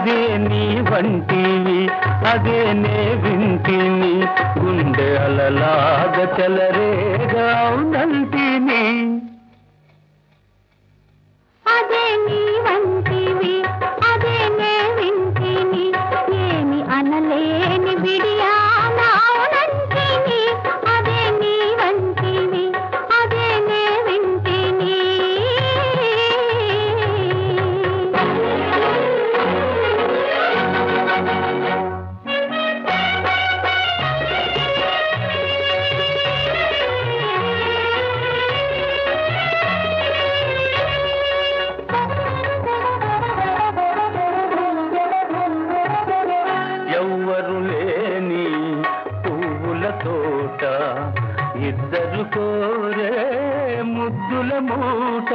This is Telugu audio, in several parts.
అదే నీ వంటివి అదే నే వింటిని గుండె అలలాగ చెలరేగా నంటిని అదే నీ వంటివి అదే నే వింటిని ఏమి అనలేని బిడియానంటిని అదే నీ వంటివి అదే నే వింటిని ఎవ్వరు లేని పువ్వుల తోట ఇద్దరు కోరే ముద్దుల మూట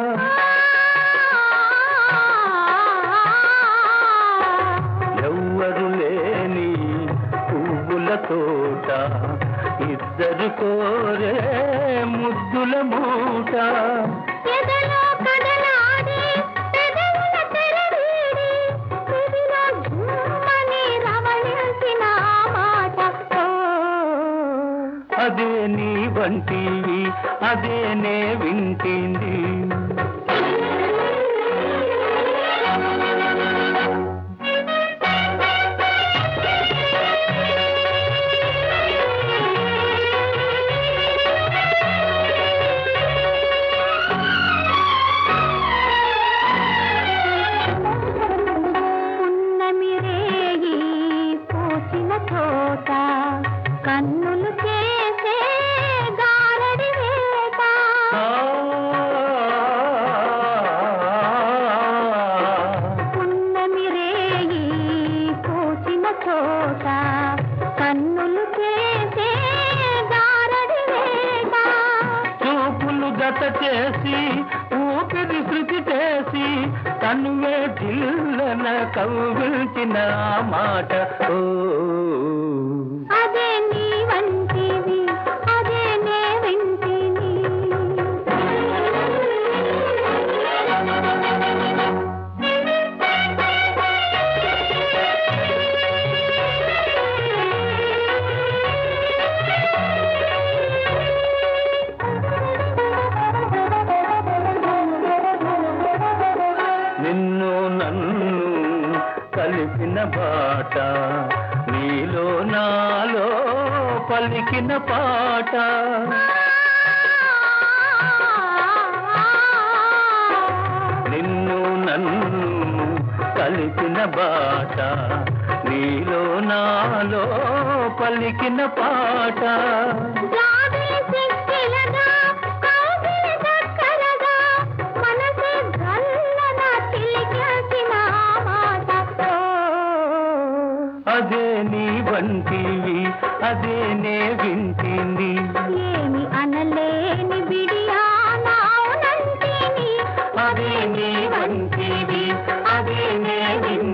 ఎవ్వరు లేని పువ్వుల తోట ఇద్దరు కోరే ముద్దుల మూట ఎదలో కదలాడి పెదవుల తెరవీడి చెవిలో ఝుమ్మని రవళించిన మాట ఓ అదే నీ వంటివి అదే నే వింటింది పున్నమి రేగి పూసిన తోట కన్నులు చేసే గారడి వేట పున్నమి రేగి పూసిన చోట కన్నులు చేసే గారడి వేట చూపులు గత చేసి ఊపిరి శృతి చేసి తనువే జిల్లన కవ్విల్చిన ఆ మాట ఓ అదే నీ వంటివి అదే నే వింటిని నిన్ను నన్ను కలిపిన బాట నీలో నాలో పలికిన పాట నిన్ను నన్ను కలిపిన బాట నీలో నాలో పలికిన పాట జాబిలి చెక్కిలగా, కౌగిలి చక్కరగా, మనసే గల్లన తిలికేసిన మాట. ఓ, అదే నీ వంటివి అదే నే వింటింది ఏమి అనలేని బిడియానంటిని అదే నీ వంటివి అదే నే వింటింది